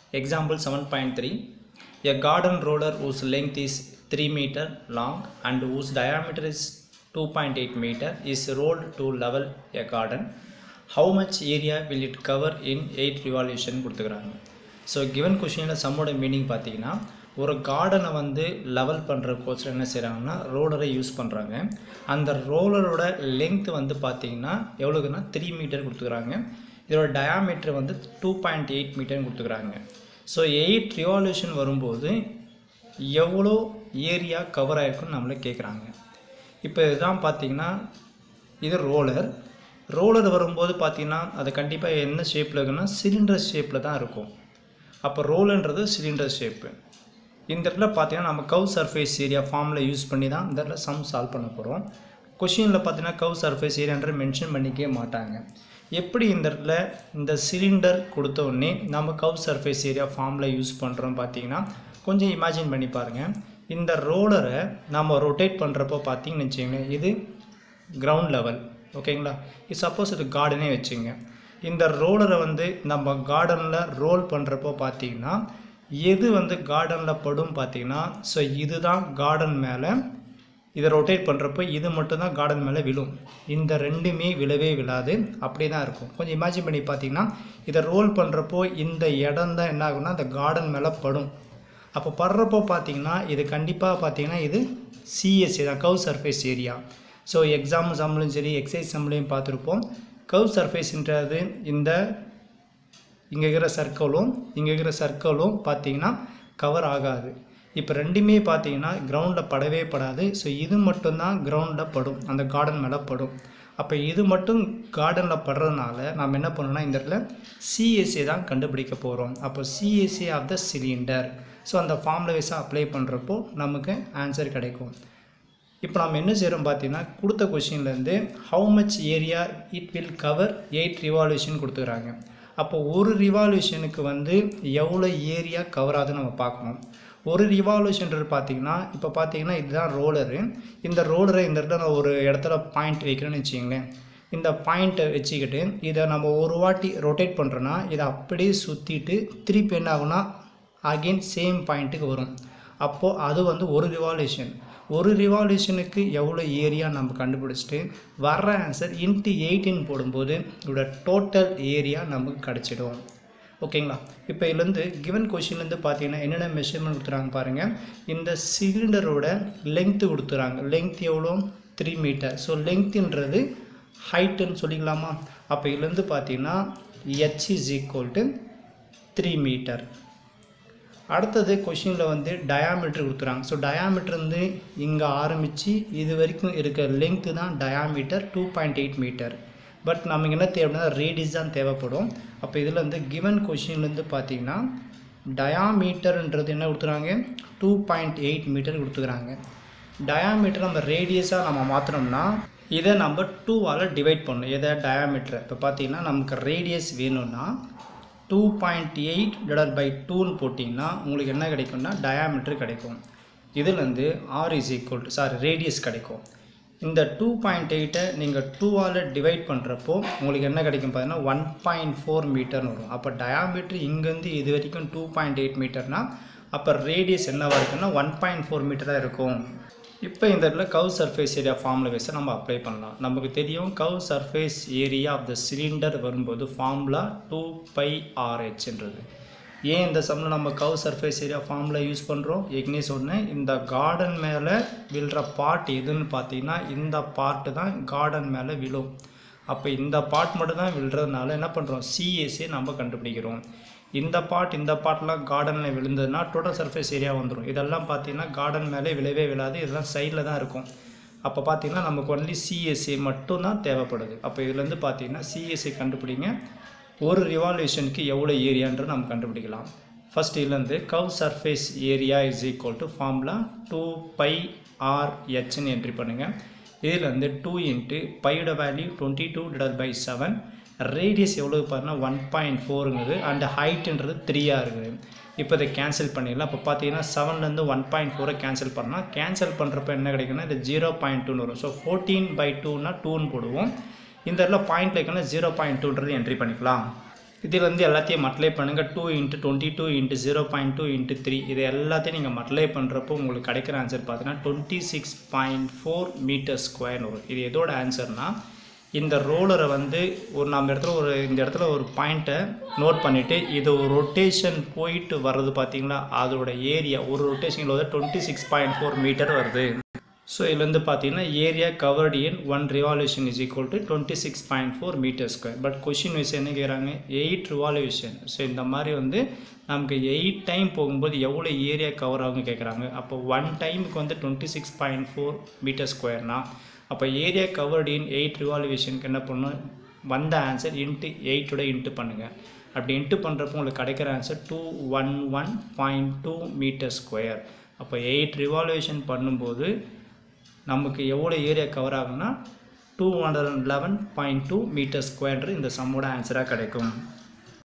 Example 7.3 A garden roller whose length is 3 meter long and whose diameter is 2.8 meter is rolled to level a garden. How much area will it cover in 8 revolution கொடுத்துக்கிறாங்க so given கொஷினில் சம்மோட meaning பார்த்தீங்கன்னா ஒரு கார்டனை வந்து level பண்ணுற கோச்சில் என்ன செய்கிறாங்கன்னா ரோலரை use பண்ணுறாங்க அந்த ரோலரோட லென்த் வந்து பார்த்தீங்கன்னா எவ்வளோக்குன்னா த்ரீ மீட்டர் கொடுத்துக்கிறாங்க இதோட டயாமீட்டர் வந்து டூ பாயிண்ட் எயிட் மீட்டர்னு கொடுத்துக்கிறாங்க ஸோ எயிட் ரிவால்யூஷன் வரும்போது எவ்வளோ ஏரியா கவர் ஆகிருக்குன்னு நம்மளை கேட்குறாங்க இப்போ இதுதான் பார்த்தீங்கன்னா இது ரோலர் ரோலர் வரும்போது பார்த்தீங்கன்னா அது கண்டிப்பாக என்ன ஷேப்பில் இருக்குன்னா சிலிண்டர் ஷேப்பில் தான் இருக்கும் அப்போ ரோலுன்றது சிலிண்டர் ஷேப்பு இந்த இடத்துல பார்த்தீங்கன்னா நம்ம கவ் சர்ஃபேஸ் ஏரியா ஃபார்மில் யூஸ் பண்ணி தான் இந்த இடத்துல சம் சால்வ் பண்ண போகிறோம் கொஷினில் பார்த்தீங்கன்னா கவ் சர்ஃபேஸ் ஏரியான்ற மென்ஷன் பண்ணிக்கவே மாட்டாங்க எப்படி இந்த இடத்துல இந்த சிலிண்டர் கொடுத்த உடனே நம்ம கவ் சர்ஃபேஸ் ஏரியா ஃபார்மில் யூஸ் பண்ணுறோம் பார்த்தீங்கன்னா கொஞ்சம் இமேஜின் பண்ணி பாருங்கள் இந்த ரோலரை நம்ம ரொட்டேட் பண்ணுறப்போ பார்த்தீங்கன்னு வச்சுக்கோங்களேன் இது கிரவுண்ட் லெவல் ஓகேங்களா இது சப்போஸ் இது கார்டனே வச்சுங்க இந்த ரோலரை வந்து நம்ம கார்டனில் ரோல் பண்ணுறப்போ பார்த்தீங்கன்னா எது வந்து கார்டனில் படும் பார்த்தீங்கன்னா ஸோ இதுதான் கார்டன் மேலே இதை ரொட்டேட் பண்ணுறப்போ இது மட்டும்தான் கார்டன் மேலே விழும் இந்த ரெண்டுமே விழவே விழாது அப்படியே தான் இருக்கும் கொஞ்சம் இமேஜின் பண்ணி பார்த்தீங்கன்னா இதை ரோல் பண்ணுறப்போ இந்த இடம் தான் என்ன ஆகும்னா அந்த கார்டன் மேலே படும் அப்போ படுறப்போ பார்த்தீங்கன்னா இது கண்டிப்பாக பார்த்தீங்கன்னா இது சிஎஸ்சி தான் கவ் சர்ஃபேஸ் ஏரியா ஸோ எக்ஸாம் சம்பளையும் சரி எக்ஸசைஸ் சம்பளையும் பார்த்துருப்போம் கவ் சர்ஃபேஸ்ன்றது இந்த இங்கே இருக்கிற சர்க்கிளும் இங்கே இருக்கிற சர்க்கிளும் பார்த்தீங்கன்னா கவர் ஆகாது இப்போ ரெண்டுமே பார்த்தீங்கன்னா கிரவுண்டில் படவே படாது ஸோ இது மட்டும்தான் கிரவுண்டில் படும் அந்த கார்டன் மேலே படும் அப்போ இது மட்டும் கார்டனில் படுறதுனால நம்ம என்ன பண்ணணும்னா இந்த இடத்துல சிஎஸ்ஏ தான் கண்டுபிடிக்க போகிறோம் அப்போ CSA of the cylinder so அந்த ஃபார்முலா வைஸாக அப்ளை பண்ணுறப்போ நமக்கு ஆன்சர் கிடைக்கும் இப்போ நம்ம என்ன செய்கிறோம் பார்த்தீங்கன்னா கொடுத்த கொஷின்லேருந்து how much area it will cover eight revolution கொடுத்துக்கிறாங்க அப்போ ஒரு ரிவால்யூஷனுக்கு வந்து எவ்வளோ ஏரியா கவர் ஆகுதுன்னு நம்ம பார்க்கணும் ஒரு ரிவால்யூஷன்றது பார்த்தீங்கன்னா இப்போ பார்த்தீங்கன்னா இதுதான் ரோலரு இந்த ரோலரை இந்த இடத்துல நான் ஒரு இடத்துல பாயிண்ட் வைக்கிறேன்னு வச்சுங்களேன் இந்த பாயிண்ட்டை வச்சுக்கிட்டு இதை நம்ம ஒரு வாட்டி ரொட்டேட் பண்ணுறோன்னா இதை அப்படியே சுற்றிட்டு திருப்பி என்ன ஆகுனா அகெயின் சேம் பாயிண்ட்டுக்கு வரும் அப்போது அது வந்து ஒரு ரிவால்யூஷன் ஒரு ரிவால்யூஷனுக்கு எவ்வளோ ஏரியா நம்ம கண்டுபிடிச்சிட்டு வர்ற ஆன்சர் இன்ட்டு எயிட்டின் போடும்போது இதோட டோட்டல் ஏரியா நமக்கு கிடச்சிடும் ஓகேங்களா இப்போ இதுலேருந்து கிவன் கொஷின்லேருந்து பார்த்தீங்கன்னா என்னென்ன மெஷர்மெண்ட் கொடுத்துறாங்க பாருங்கள் இந்த சிலிண்டரோட லெங்க்த்து கொடுத்துறாங்க லெங்க்த் எவ்வளோ த்ரீ மீட்டர் ஸோ லெங்க்த்துன்றது ஹைட்டுன்னு சொல்லிக்கலாமா அப்போ இதுலேருந்து பார்த்தீங்கன்னா H is equal to three metre அடுத்தது கொஷினில் வந்து டயாமீட்டர் கொடுத்துறாங்க ஸோ டயாமீட்டர் வந்து இங்கே ஆரம்பித்து இது வரைக்கும் இருக்க லெங்க்த்து தான் diameter two point eight metre but நமக்கு என்ன தேவைன்னா ரேடியஸ் தான் தேவைப்படும் அப்போ இதில் வந்து கிவன் கொஷின்லேருந்து பார்த்தீங்கன்னா டயாமீட்டர்ன்றது என்ன கொடுத்துறாங்க டூ பாயிண்ட் எயிட் மீட்டர் கொடுத்துக்கிறாங்க டயாமீட்டர் நம்ம ரேடியஸாக நம்ம மாற்றினோம்னா இதை நம்ம டூவால் டிவைட் பண்ணணும் எதை டயாமீட்டரை இப்போ பார்த்தீங்கன்னா நமக்கு ரேடியஸ் வேணும்னா two point eight divide by டூன்னு போட்டிங்கன்னா உங்களுக்கு என்ன கிடைக்கும்னா டயாமீட்டர் கிடைக்கும் இதுலேருந்து R is equal to sorry radius கிடைக்கும் இந்த டூ பாயிண்ட் எயிட்டை நீங்கள் டூவால் டிவைட் பண்ணுறப்போ உங்களுக்கு என்ன கிடைக்கும் பார்த்தீங்கன்னா ஒன் பாயிண்ட் ஃபோர் மீட்டர்னு வரும் அப்போ டயாமீட்டர் இங்கேருந்து இது வரைக்கும் டூ பாயிண்ட் எயிட் மீட்டர்னால் அப்போ ரேடியஸ் என்னவாக இருக்குன்னா ஒன் பாயிண்ட் ஃபோர் மீட்டராக இருக்கும் இப்போ இந்த இடத்துல கவ் சர்ஃபேஸ் ஏரியா ஃபார்முலா வைஸை நம்ம அப்ளை பண்ணலாம் நமக்கு தெரியும் கவ் surface area of the cylinder வரும்போது ஃபார்முலா டூ பை ஆர்ஹெச்ன்றது ஏன் இந்த சம்மில் நம்ம கவ் சர்ஃபேஸ் ஏரியா ஃபார்முலா யூஸ் பண்ணுறோம் ஏற்கனவே சொன்னேன் இந்த கார்டன் மேலே விழுற பார்ட் எதுன்னு பார்த்தீங்கன்னா இந்த பார்ட்டு தான் கார்டன் மேலே விழும் அப்போ இந்த பார்ட் மட்டும் தான் விழுறதுனால என்ன பண்ணுறோம் சிஎஸ்ஏ நம்ம கண்டுபிடிக்கிறோம் இந்த பார்ட் இந்த பார்ட்லாம் கார்டனில் விழுந்ததுன்னா டோட்டல் சர்ஃபேஸ் ஏரியா வந்துடும் இதெல்லாம் பார்த்தீங்கன்னா கார்டன் மேலே விழவே விழாது இதெல்லாம் சைடில் தான் இருக்கும் அப்போ பார்த்தீங்கன்னா நமக்கு ஒன்லி சிஎஸ்ஏ மட்டும் தான் தேவைப்படுது அப்போ இதுலேருந்து பார்த்தீங்கன்னா சிஎஸ்ஏ கண்டுபிடிங்க ஒரு ரிவால்யூஷனுக்கு எவ்வளோ ஏரியான்றது நம்ம கண்டுபிடிக்கலாம் ஃபஸ்ட் இதுலேருந்து கவ் surface area is equal to formula two pi R ஹெச்னு என்ட்ரி பண்ணுங்கள் இதில் வந்து டூ இன்ட்டு பையோட value twenty two divide by seven radius எவ்வளோ பாருன்னா ஒன் பாயிண்ட் ஃபோருங்குது அண்ட் ஹைட்டுன்றது த்ரீயாக இருக்குது இப்போ இதை கேன்சல் பண்ணிடலாம் அப்போ பார்த்தீங்கன்னா செவன்லேருந்து ஒன் பாயிண்ட் ஃபோரை கேன்சல் பண்ணால் கேன்சல் பண்ணுறப்ப என்ன கிடைக்குன்னா இது ஜீரோ பாயிண்ட் டூன்னு வரும் ஸோ ஃபோர்டீன் பை டூனா டூன்னு போடுவோம் இந்த இடத்துல பாயிண்ட் வைக்கணும் ஜீரோ பாயிண்ட் டூன்றது என்ட்ரி பண்ணிக்கலாம் இதில் வந்து எல்லாத்தையும் மல்டிப்ளை பண்ணுங்கள் two into twenty two into zero point two into three இது எல்லாத்தையும் நீங்கள் மல்டிப்ளை பண்ணுறப்போ உங்களுக்கு கிடைக்கிற ஆன்சர் பார்த்தீங்கன்னா twenty six point four metre square வரும் இது எதோட ஆன்சர்னால் இந்த ரோலரை வந்து ஒரு நம்ம இடத்துல ஒரு இந்த இடத்துல ஒரு பாயிண்ட்டை நோட் பண்ணிவிட்டு இது ஒரு ரொட்டேஷன் போயிட்டு வர்றது பார்த்தீங்களா அதோட ஏரியா ஒரு ரொட்டேஷனில் வந்து twenty six point four metre வருது ஸோ இதுல வந்து பார்த்தீங்கன்னா area covered in one revolution is equal to twenty six point four metre square but question wise என்ன கேட்குறாங்க எயிட் ரிவால்யூஷன் ஸோ இந்த மாதிரி வந்து நமக்கு எயிட் டைம் போகும்போது எவ்வளோ ஏரியா கவர் ஆகும் கேட்குறாங்க அப்போ ஒன் டைமுக்கு வந்து twenty six point four metre ஸ்கொயர்னா அப்போ ஏரியா கவர்டு இன் எயிட் ரிவால்யூஷனுக்கு என்ன பண்ணணும் வந்த ஆன்சர் இன்ட்டு எயிட்டோட இன்ட்டு பண்ணுங்கள் அப்படி இன்ட்டு பண்ணுறப்போ உங்களுக்கு கிடைக்கிற answer two one one point two metre square அப்போ எயிட் ரிவால்யூஷன் பண்ணும்போது நமக்கு எவ்வளோ ஏரியா கவர் ஆகும்னா two hundred and eleven point two metre square இந்த சம்மோட ஆன்சராக கிடைக்கும்